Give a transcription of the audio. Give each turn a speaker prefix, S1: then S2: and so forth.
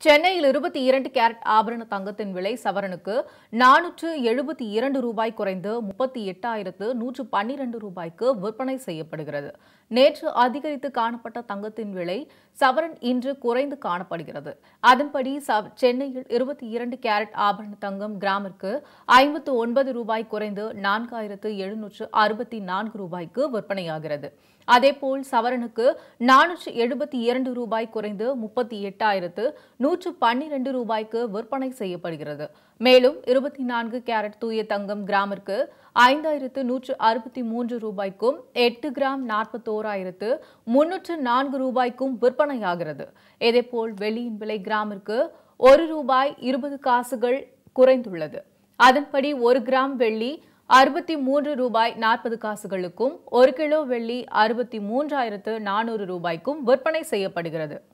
S1: சென்னையில் இருபத்தி இரண்டு கேரட் ஆபரண தங்கத்தின் விலை சவரனுக்கு நானூற்று எழுபத்தி இரண்டு ரூபாய் குறைந்து முப்பத்தி எட்டாயிரத்து நூற்று பன்னிரண்டு ரூபாய்க்கு விற்பனை செய்யப்படுகிறது நேற்று அதிகரித்து காணப்பட்ட தங்கத்தின் விலை சவரன் இன்று குறைந்து காணப்படுகிறது அதன்படி சவ- சென்னையில் இருபத்தி இரண்டு கேரட் ஆபரண தங்கம் கிராமிற்கு ஐம்பத்து ஒன்பது ரூபாய் குறைந்து நான்காயிரத்து எழுநூற்று அறுபத்தி நான்கு ரூபாய்க்கு விற்பனையாகிறது அதேபோல் சவரனுக்கு நானூற்று எழுபத்தி இரண்டு ரூபாய் குறைந்து முப்பத்தி எட்டாயிரத்து நூற்று பன்னிரண்டு ரூபாய்க்கு விற்பனை செய்யப்படுகிறது மேலும் இருபத்தி நான்கு கேரட் தூய தங்கம் கிராமிற்கு ஐந்தாயிரத்து நூற்று அறுபத்தி மூன்று ரூபாய்க்கும் எட்டு கிராம் நாற்பத்தோராயிரத்து முன்னூற்று நான்கு ரூபாய்க்கும் விற்பனையாகிறது இதேபோல் வெள்ளியின் விலை கிராமிற்கு ஒரு ரூபாய் இருபது காசுகள் குறைந்துள்ளது அதன்படி ஒரு கிராம் வெள்ளி அறுபத்தி மூன்று ரூபாய் நாற்பது காசுகளுக்கும் ஒரு கிலோ வெள்ளி அறுபத்தி மூன்றாயிரத்து நானூறு ரூபாய்க்கும் விற்பனை செய்யப்படுகிறது